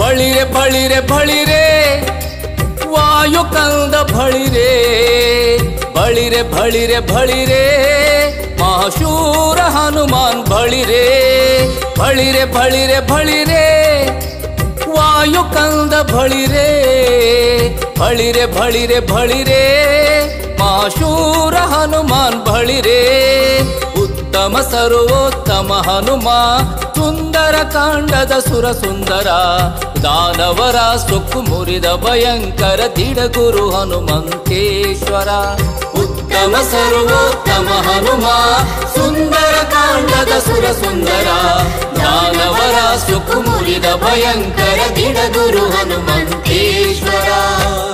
ಬಳಿರೆ ಬಳಿರೆ ಬಳಿರೆ ವಾಯು ಕಂದ ಬಳಿರೆ ಬಳಿರೆ ಬಳಿರೆ ಬಳಿರೆ ಮಹಾಶೂರ ಹನುಮಾನ್ ಬಳಿರೆ ಬಳಿರೆ ಬಳಿರೆ ಬಳಿರೆ ವಾಯು ಕಂದ ಬಳಿರೆ ಬಳಿರೆ ಬಳಿರೆ ಬಳಿರೆ ಮಹಾಶೂರ ಹನುಮಾನ್ ಬಳಿರೆ ಉತ್ತಮ ಸರ್ವೋತ್ತಮ ಹನುಮ ಸುಂದರ ಕಾಂಡದ ಸುರ ಸುಂದರ ದಾನವರ ಸೊಕ್ಕು ಮುರಿದ ಭಯಂಕರ ದಿಡಗುರು ಹನುಮಂತೇಶ್ವರ ಉತ್ತಮ ಸರ್ವೋತ್ತಮ ಹನುಮ ಸುಂದರ ಕಾಂಡದ ಸುರ ಸುಂದರ ದಾನವರ ಸೊಕ್ಕು ಮುರಿದ ಭಯಂಕರ ದಿಡಗುರು ಹನುಮಂತೇಶ್ವರ